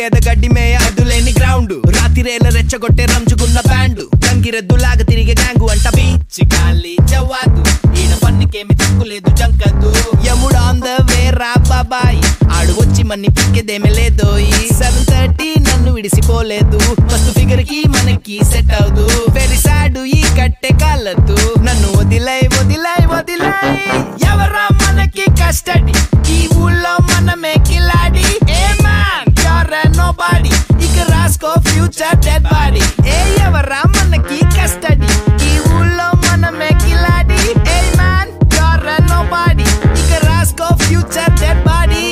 గేద గడ్డి మేయ అదులేని గ్రౌండ్ రాతిరేల రెచ్చగొట్టే రంజుకున్న బ్యాండ్ గంగిరెద్దులాగా తిరిగే గ్యాంగు అంట బీచ్ గాలి జవాదు ఈడ పన్నికేమి తక్కులేదు జంకదు యముడు ఆన్ ద వే రా బాబాయ్ ఆడు వచ్చి మన్ని పిక్కేదేమి లేదు సెవెన్ థర్టీ నన్ను విడిసిపోలేదు ఫస్ట్ ఫిగర్ కి మనకి సెట్ అవదు వెరీ సాడ్ ఈ కట్టె కాలదు నన్ను వదిలై వదిలై వదిలై ఎవరా మనకి కస్టడీ ఈ ఊళ్ళో మనమే కిలాడి a man you're nobody ఇక రాసుకో ఫ్యూచర్ డెడ్ బాడీ ఏ ఎవరా మనకి కస్టడీ ఈ ఊళ్ళో మనమే కిలాడి a man you're nobody ఇక రాసుకో future dead body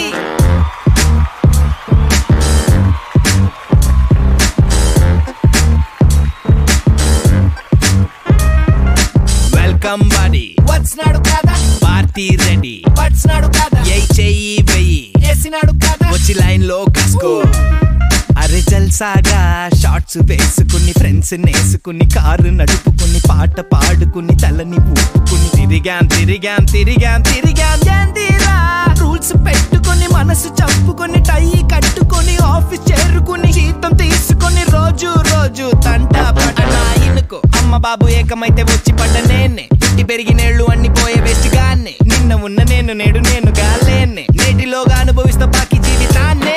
welcome body వచ్చినాడు కదా పార్టీ రెడీ వచ్చినాడు కదా ఏ చెయ్యి వెయ్యి వేసినాడు కదా వచ్చి లైన్ లో కాసుకో అరే జల్సాగా షార్ట్స్ వేసుకుని ఫ్రెండ్స్ నేసుకుని కారు నడుపుకుని పాట పాడుకుని తలని ఊపుకుని తిరిగాం తిరిగాం తిరిగాం తిరిగాం ఏందిరా రూల్స్ పెట్టుకుని మనసు చంపుకొని టై కట్టుకొని ఆఫీస్ చేరుకుని జీతం తీసుకొని రోజు రోజు తంట పడనా ఇనుకో అమ్మ బాబు ఏకమైతే వచ్చి పడ్డ నేనే పుట్టి పెరిగినేళ్ళు అన్ని పోయే వేస్ట్ గానే నిన్న ఉన్న నేను నేడు నేను గాలేనే నేటిలోగా అనుభవిస్తా బాకీ జీవితాన్నే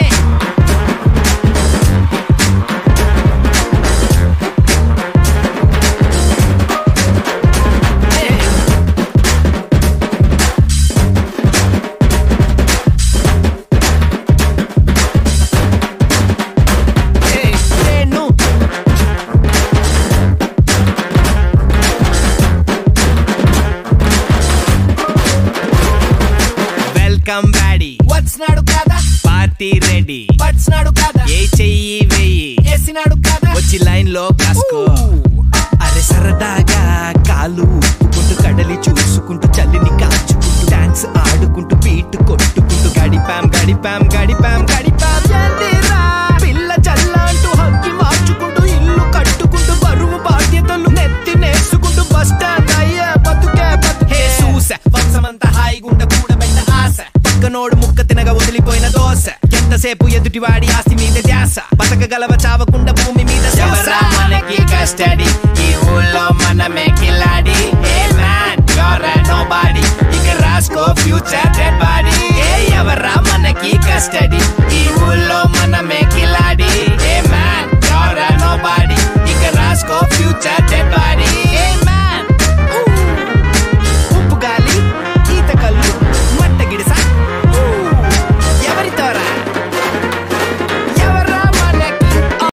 Hey, నేను వెల్కమ్ బ్యాడీ వచ్చినాడు కదా పార్టీ రెడీ వచ్చినాడు కదా ఏ చెయ్యి వెయ్యి వేసినాడు కదా వచ్చి లైన్ లో కాసుకో అరే సరదాగా కాలు ఊపుకుంటూ కడలి చూసుకుంటూ చల్లిని కాచుకుంటూ డాన్స్ ఆడుకుంటూ బీట్ కొట్టుకుంటూ గడిపాం గడిపాం గడిపాం గడిపాం ఏందిరా? పిల్ల చల్ల అంటూ హక్కి మార్చుకుంటూ ఇల్లు కట్టుకుంటూ బరువు బాధ్యతలు నెత్తి నేసుకుంటూ బస్ స్టాండ్ అయ్యే బతుకే బతుకే చూస వంశమంతా హాయిగుండ కూడబెట్ట ఆశ పక్కనోడు ముక్క తినగా వదిలిపోయిన దోశ ఎంతసేపు ఎదుటివాడి ఆస్తి మీద ధ్యాస బతకగలవ చావకుండా భూమి మీద ఎవరా మనకి కస్టడీ